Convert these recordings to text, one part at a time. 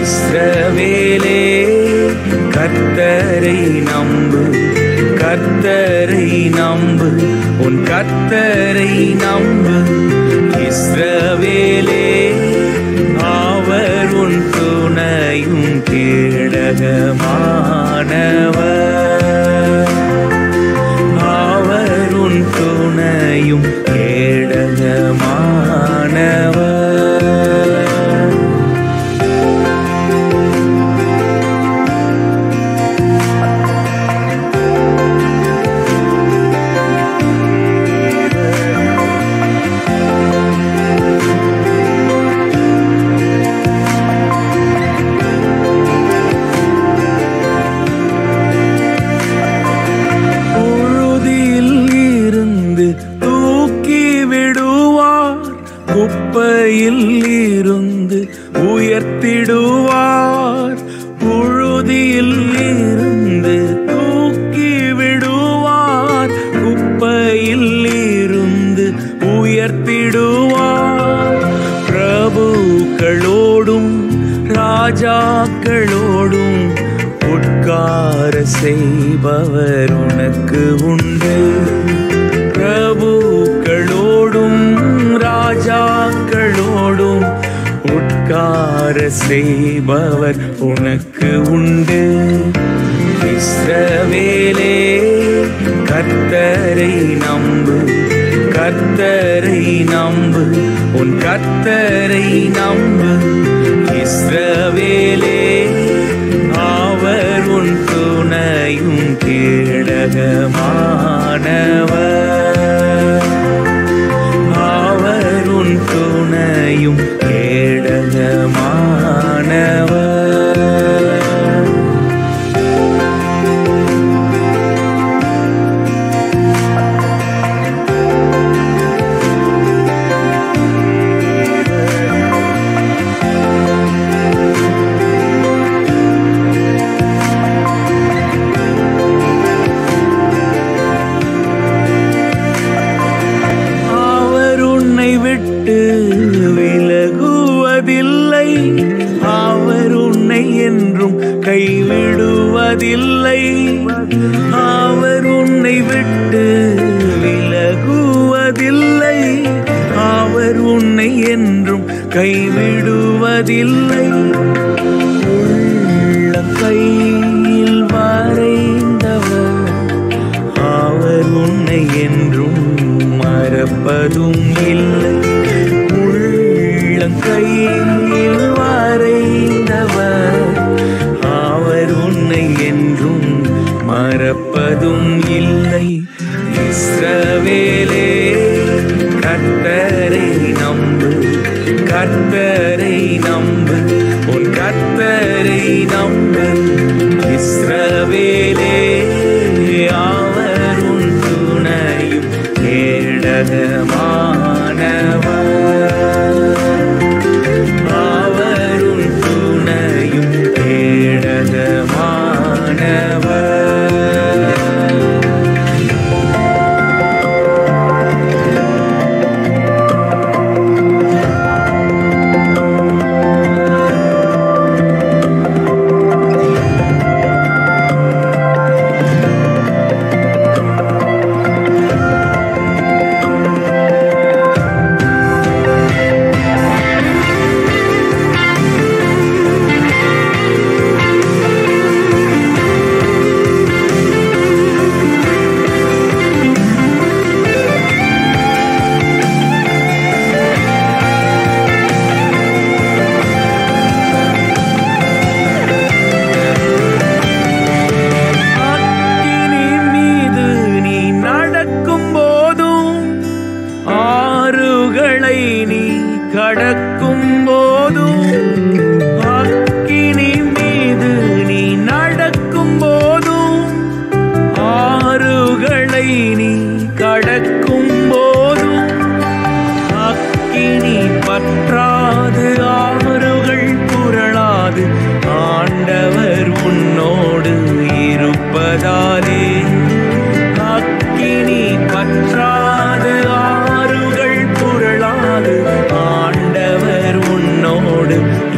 இஸ்ரவேலே கர்த்தரை நம்பு கர்த்தரை நம்பு உன் கர்த்தரை நம்பு இஸ்ரவேலே அவர் உன் துணையும் கேடகமானவர் அவர் உன் துணையும் கேடகமானவர் புழுதியில் இருந்து தூக்கி விடுவார் குப்பையில் இருந்து உயர்த்திடுவார் புழுதியில் இருந்து தூக்கி விடுவார் குப்பையில் இருந்து உயர்த்திடுவார் பிரபுக்களோடும் ராஜாக்களோடும் உட்கார செய்பவர் உனக்கு உண்டு பிரபுக்களோடும் ராஜாக்களோடும் உட்கார செய்பவர் உனக்கு உண்டு இஸ்ரவேலே கர்த்தரை நம்பு கர்த்தரை நம்பு உன் கர்த்தரை நம்பு இஸ்ரவேலே அவர் உன் துணையும் கேடகமானவர் அவர் உன் துணையும் கேடகமானவர் அவர் உன்னை விட்டு விலகுவதில்லை அவர் உன்னை என்றும் கைவிடுவதில்லை அவர் உன்னை விட்டு விலகுவதில்லை அவர் உன்னை என்றும் கைவிடுவதில்லை உள்ளம் கையில் வரைந்தவர் அவர் உன்னை என்றும் மறப்பதும் இல்லை உள்ளங்கையில் வரைந்தவர் அவர் உன்னை என்றும் மறப்பதும் இல்லை இஸ்ரவேலே கர்த்தரை நம்பு கர்த்தரை நம்பு உன் கர்த்தரை நம்பு இஸ்ரவேலே அவர் உன் துணையும் கேடகமானவர் அவர் உன் துணையும் கேடகமானவர்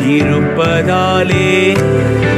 இருப்பதாலே